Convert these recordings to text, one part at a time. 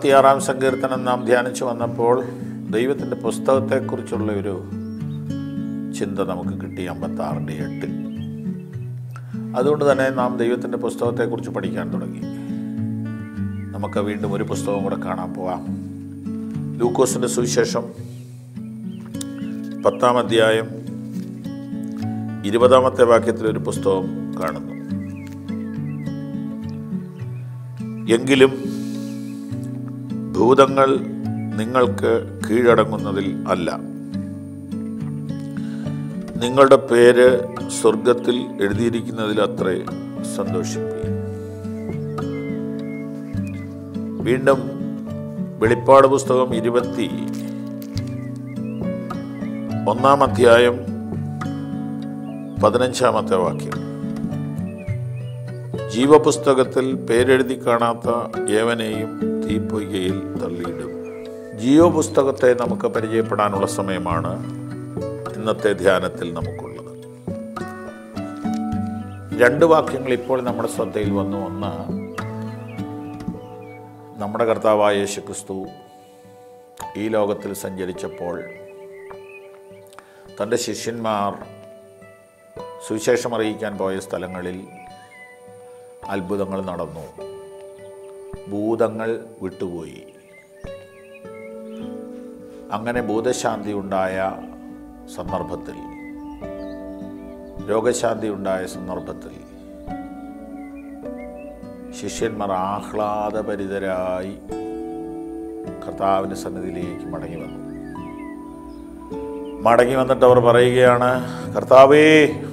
അമ്പത്തിയാറാം സങ്കീർത്തനം നാം ധ്യാനിച്ചു വന്നപ്പോൾ ദൈവത്തിൻ്റെ പുസ്തകത്തെക്കുറിച്ചുള്ള ഒരു ചിന്ത നമുക്ക് കിട്ടി അമ്പത്താറിൻ്റെ എട്ടിൽ അതുകൊണ്ട് തന്നെ നാം ദൈവത്തിൻ്റെ പുസ്തകത്തെക്കുറിച്ച് പഠിക്കാൻ തുടങ്ങി നമുക്ക് വീണ്ടും ഒരു പുസ്തകം കൂടെ കാണാൻ പോവാം ലൂക്കോസിൻ്റെ സുവിശേഷം പത്താം അധ്യായം ഇരുപതാമത്തെ വാക്യത്തിൽ ഒരു പുസ്തകം കാണുന്നു എങ്കിലും ഭൂതങ്ങൾ നിങ്ങൾക്ക് കീഴടങ്ങുന്നതിൽ അല്ല നിങ്ങളുടെ പേര് സ്വർഗത്തിൽ എഴുതിയിരിക്കുന്നതിൽ അത്രേ സന്തോഷിപ്പി വീണ്ടും വെളിപ്പാട് പുസ്തകം ഇരുപത്തി ഒന്നാം അധ്യായം പതിനഞ്ചാമത്തെ വാക്യം ജീവപുസ്തകത്തിൽ പേരെഴുതി കാണാത്ത ഏവനെയും തീപ്പൊയ്കയിൽ തള്ളിയിടും ജീവ പുസ്തകത്തെ നമുക്ക് പരിചയപ്പെടാനുള്ള സമയമാണ് ഇന്നത്തെ ധ്യാനത്തിൽ നമുക്കുള്ളത് രണ്ട് വാക്യങ്ങൾ ഇപ്പോൾ നമ്മുടെ ശ്രദ്ധയിൽ വന്നു ഒന്ന് നമ്മുടെ കർത്താവായ യേശു ക്രിസ്തു ഈ ലോകത്തിൽ സഞ്ചരിച്ചപ്പോൾ തൻ്റെ ശിഷ്യന്മാർ സുവിശേഷം അറിയിക്കാൻ പോയ സ്ഥലങ്ങളിൽ അത്ഭുതങ്ങൾ നടന്നു ഭൂതങ്ങൾ വിട്ടുപോയി അങ്ങനെ ഭൂതശാന്തി ഉണ്ടായ സന്ദർഭത്തിൽ രോഗശാന്തി ഉണ്ടായ സന്ദർഭത്തിൽ ശിഷ്യന്മാർ ആഹ്ലാദഭരിതരായി കർത്താവിൻ്റെ സന്നിധിയിലേക്ക് മടങ്ങി വന്നു മടങ്ങി വന്നിട്ട് അവർ പറയുകയാണ് കർത്താവേ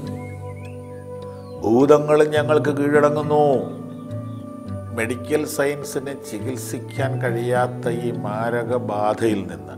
ഭൂതങ്ങളും ഞങ്ങൾക്ക് കീഴടങ്ങുന്നു മെഡിക്കൽ സയൻസിന് ചികിത്സിക്കാൻ കഴിയാത്ത ഈ മാരകബാധയിൽ നിന്ന്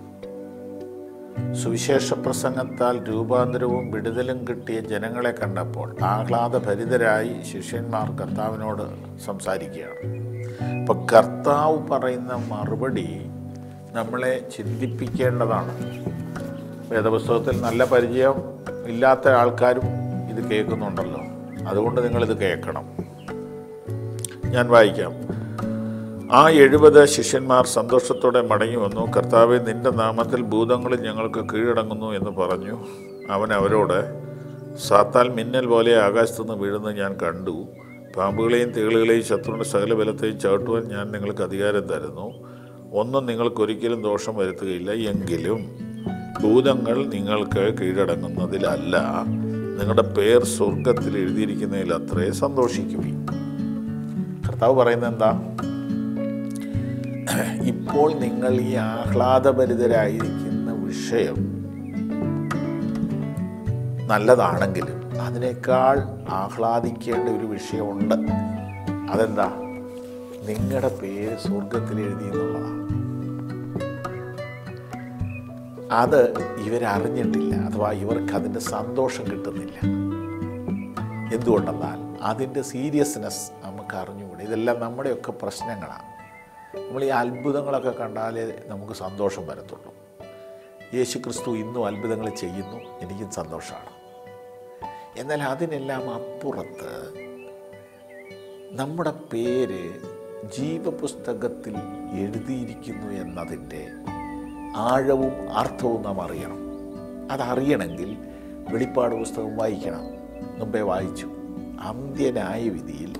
സുവിശേഷ പ്രസംഗത്താൽ രൂപാന്തരവും വിടുതലും കിട്ടിയ ജനങ്ങളെ കണ്ടപ്പോൾ ആഹ്ലാദഭരിതരായി ശിഷ്യന്മാർ കർത്താവിനോട് സംസാരിക്കുകയാണ് അപ്പൊ കർത്താവ് പറയുന്ന മറുപടി നമ്മളെ ചിന്തിപ്പിക്കേണ്ടതാണ് വേദപുസ്തകത്തിൽ നല്ല പരിചയം ഇല്ലാത്ത ആൾക്കാരും ഇത് കേൾക്കുന്നുണ്ടല്ലോ അതുകൊണ്ട് നിങ്ങളിത് കേൾക്കണം ഞാൻ വായിക്കാം ആ എഴുപത് ശിഷ്യന്മാർ സന്തോഷത്തോടെ മടങ്ങി വന്നു കർത്താവെ നിന്റെ നാമത്തിൽ ഭൂതങ്ങൾ ഞങ്ങൾക്ക് കീഴടങ്ങുന്നു എന്ന് പറഞ്ഞു അവൻ അവരോട് സാത്താൽ മിന്നൽ പോലെ ആകാശത്തുനിന്ന് വീഴുന്നത് ഞാൻ കണ്ടു പാമ്പുകളെയും തേളുകളെയും ശത്രുവിൻ്റെ സകല ബലത്തെയും ചവിട്ടുവാൻ ഞാൻ നിങ്ങൾക്ക് അധികാരം തരുന്നു ഒന്നും നിങ്ങൾക്കൊരിക്കലും ദോഷം വരുത്തുകയില്ല എങ്കിലും ഭൂതങ്ങൾ നിങ്ങൾക്ക് കീഴടങ്ങുന്നതിലല്ല നിങ്ങളുടെ പേർ സ്വർഗത്തിൽ എഴുതിയിരിക്കുന്നതിൽ അത്രേ സന്തോഷിക്കുകയും കർത്താവ് പറയുന്നത് എന്താ ഇപ്പോൾ നിങ്ങൾ ഈ ആഹ്ലാദഭരിതരായിരിക്കുന്ന വിഷയം നല്ലതാണെങ്കിലും അതിനേക്കാൾ ആഹ്ലാദിക്കേണ്ട ഒരു വിഷയമുണ്ട് അതെന്താ നിങ്ങളുടെ പേര് സ്വർഗത്തിൽ എഴുതി എന്നുള്ളതാണ് അത് ഇവരറിഞ്ഞിട്ടില്ല അഥവാ ഇവർക്ക് അതിൻ്റെ സന്തോഷം കിട്ടുന്നില്ല എന്തുകൊണ്ടെന്നാൽ അതിൻ്റെ സീരിയസ്നെസ് നമുക്ക് അറിഞ്ഞുകൂടെ ഇതെല്ലാം നമ്മുടെയൊക്കെ പ്രശ്നങ്ങളാണ് നമ്മൾ ഈ അത്ഭുതങ്ങളൊക്കെ കണ്ടാലേ നമുക്ക് സന്തോഷം വരത്തുള്ളൂ യേശു ക്രിസ്തു ഇന്നും അത്ഭുതങ്ങൾ ചെയ്യുന്നു എനിക്കും സന്തോഷമാണ് എന്നാൽ അതിനെല്ലാം അപ്പുറത്ത് നമ്മുടെ പേര് ജീവപുസ്തകത്തിൽ എഴുതിയിരിക്കുന്നു എന്നതിൻ്റെ ആഴവും അർത്ഥവും നാം അറിയണം അതറിയണമെങ്കിൽ വെളിപ്പാട് പുസ്തകം വായിക്കണം മുമ്പേ വായിച്ചു അന്ത്യനായ വിധിയിൽ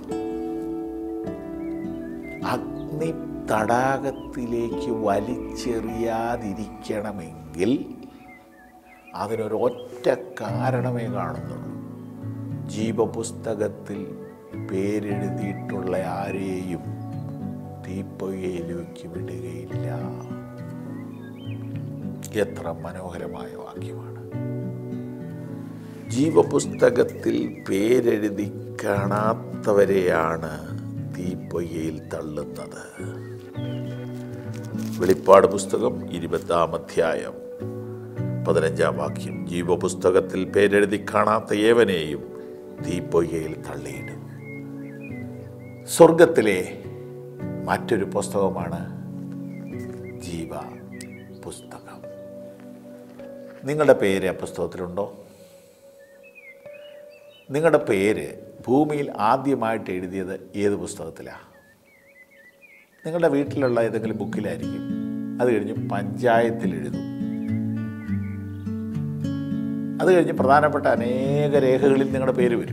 അഗ്നി തടാകത്തിലേക്ക് വലിച്ചെറിയാതിരിക്കണമെങ്കിൽ അതിനൊരൊറ്റ കാരണമേ കാണുന്നുള്ളൂ ജീവപുസ്തകത്തിൽ പേരെഴുതിയിട്ടുള്ള ആരെയും തീപ്പൊയ്യയിലേക്ക് വിടുകയില്ല എത്ര മനോഹരമായ വാക്യമാണ് ജീവപുസ്തകത്തിൽ പേരെഴുതി കാണാത്തവരെയാണ് തീപ്പൊയ്യയിൽ തള്ളുന്നത് വെളിപ്പാട് പുസ്തകം ഇരുപതാം അധ്യായം പതിനഞ്ചാം വാക്യം ജീവപുസ്തകത്തിൽ പേരെഴുതി കാണാത്ത ഏവനെയും തീപ്പൊയ്യയിൽ തള്ളിയിടും സ്വർഗത്തിലെ മറ്റൊരു പുസ്തകമാണ് ജീവ പുസ്തകം നിങ്ങളുടെ പേര് ആ പുസ്തകത്തിലുണ്ടോ നിങ്ങളുടെ പേര് ഭൂമിയിൽ ആദ്യമായിട്ട് എഴുതിയത് ഏത് പുസ്തകത്തിലാണ് നിങ്ങളുടെ വീട്ടിലുള്ള ഏതെങ്കിലും ബുക്കിലായിരിക്കും അത് കഴിഞ്ഞ് പഞ്ചായത്തിൽ എഴുതും അത് കഴിഞ്ഞ് പ്രധാനപ്പെട്ട അനേക രേഖകളിൽ നിങ്ങളുടെ പേര് വരും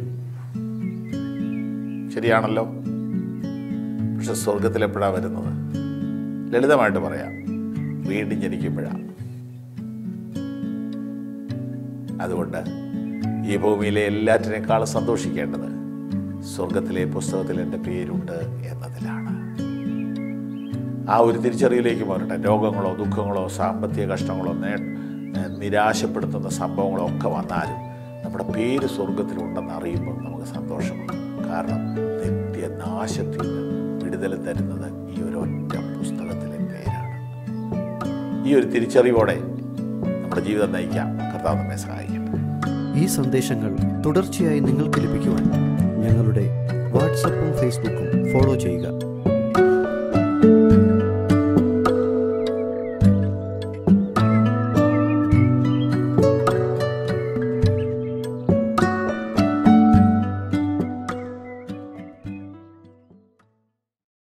ശരിയാണല്ലോ പക്ഷെ സ്വർഗത്തിൽ എപ്പോഴാണ് വരുന്നത് ലളിതമായിട്ട് പറയാം വീണ്ടും ജനിക്കുമ്പോഴാണ് അതുകൊണ്ട് ഈ ഭൂമിയിലെ എല്ലാറ്റിനേക്കാളും സന്തോഷിക്കേണ്ടത് സ്വർഗത്തിലെ പുസ്തകത്തിൽ എൻ്റെ പേരുണ്ട് എന്നതിലാണ് ആ ഒരു തിരിച്ചറിയിലേക്ക് പോരട്ടെ രോഗങ്ങളോ ദുഃഖങ്ങളോ സാമ്പത്തിക കഷ്ടങ്ങളോ നേ നിരാശപ്പെടുത്തുന്ന സംഭവങ്ങളോ ഒക്കെ വന്നാലും നമ്മുടെ പേര് സ്വർഗത്തിലുണ്ടെന്ന് അറിയുമ്പോൾ നമുക്ക് സന്തോഷമാണ് കാരണം നിത്യനാശത്തിൽ നിന്ന് വിടുതൽ തരുന്നത് ഈ ഒരു ഒറ്റ പുസ്തകത്തിലെ പേരാണ് ഈ ഒരു തിരിച്ചറിവോടെ നമ്മുടെ ജീവിതം നയിക്കാം കർത്താവ് നമ്മെ സഹായിക്കട്ടെ ഈ സന്ദേശങ്ങൾ തുടർച്ചയായി നിങ്ങൾക്ക് ലഭിക്കുവാൻ ഞങ്ങളുടെ വാട്സപ്പും ഫേസ്ബുക്കും ഫോളോ ചെയ്യുക